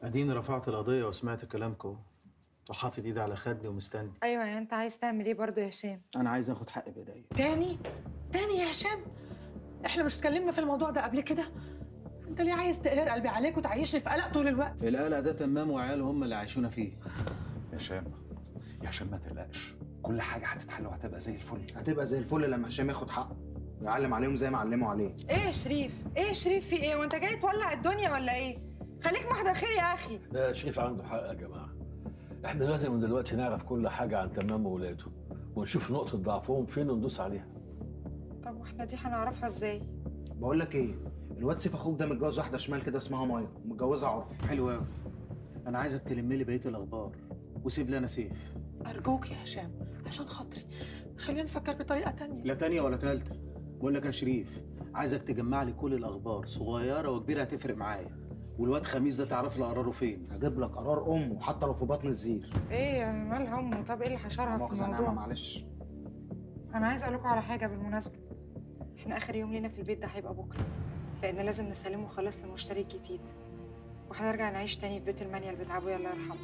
اديني رفعت القضيه وسمعت كلامكم وحاطط ايدي على خدي ومستني ايوه يعني انت عايز تعمل ايه برضه يا هشام انا عايز اخد حقي بايديا تاني تاني يا هشام احنا مش اتكلمنا في الموضوع ده قبل كده انت ليه عايز تقهر قلبي عليك وتعيشني في قلق طول الوقت القلق ده تمام وعياله هم اللي عايشونا فيه يا هشام يا هشام ما تقلقش كل حاجه هتتحل وهتبقى زي الفل هتبقى زي الفل لما هشام ياخد حقه ويعلم عليهم زي ما علموا عليه ايه يا شريف ايه يا شريف في ايه وانت جاي تولع الدنيا ولا ايه خليك محضر خير يا اخي لا شريف عنده حق يا جماعه احنا لازم من دلوقتي نعرف كل حاجه عن تمام وولاده ونشوف نقطه ضعفهم فين وندوس عليها طب واحنا دي هنعرفها ازاي بقول لك ايه الواد سيف اخوك ده متجوز واحده شمال كده اسمها مايا ومتجوزها عرفي حلو قوي انا عايزك تلم لي بقيه الاخبار وسيب لي انا سيف ارجوك يا هشام عشان خاطري خلينا نفكر بطريقه تانية لا تانية ولا تالتة بقول لك يا شريف عايزك تجمع لي كل الاخبار صغيره وكبيره هتفرق معايا والواد خميس ده تعرف لي قراره فين هجيب لك قرار امه حتى لو في بطن الزير ايه يا مالها امه طب ايه اللي حشرها في مؤاخذه يا نعمه الموضوع معلش انا عايزه اقول لكم على حاجه بالمناسبه احنا اخر يوم لينا في البيت ده هيبقى بكره لان لازم نسلمه خلاص للمشتري الجديد وهنرجع نعيش تاني في بيت المانيال بتاع ابويا الله يرحمه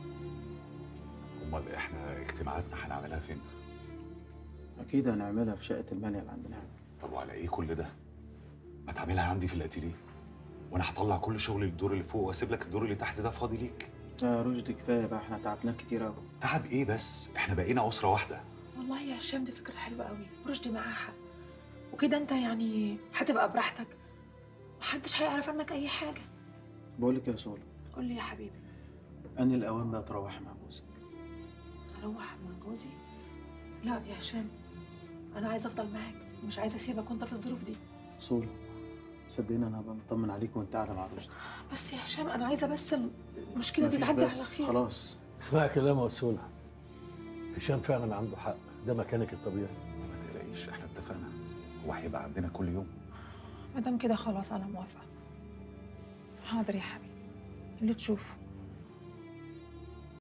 امال احنا اجتماعاتنا هنعملها فين اكيد هنعملها في شقه المانيا اللي عندنا طب وعلى ايه كل ده ما تعملها عندي في الاتيليه وانا هطلع كل شغلي للدور اللي فوق واسيب لك الدور اللي تحت ده فاضي ليك يا رشدي كفايه بقى احنا تعبناك كتير قوي تعب ايه بس احنا بقينا اسره واحده والله يا هشام دي فكره حلوه قوي ورشدي معاها حق وكده انت يعني هتبقى براحتك محدش هيعرف عنك اي حاجه بقول لك يا سولا قول لي يا حبيبي ان الاوان بقى تروح مع جوزك اروح مع جوزي لا يا هشام انا عايزه افضل معاك مش عايزه اسيبك وانت في الظروف دي سولا صدقني انا هبقى مطمن عليك وانت قاعده مع رشدي بس يا هشام انا عايزه بس المشكله دي مفيش تعدي على بس خير خلاص اسمع كلام وسولها هشام فعلا عنده حق ده مكانك الطبيعي ما تقلقيش احنا اتفقنا هو هيبقى عندنا كل يوم ما دام كده خلاص انا موافقه حاضر يا حبيبي اللي تشوفه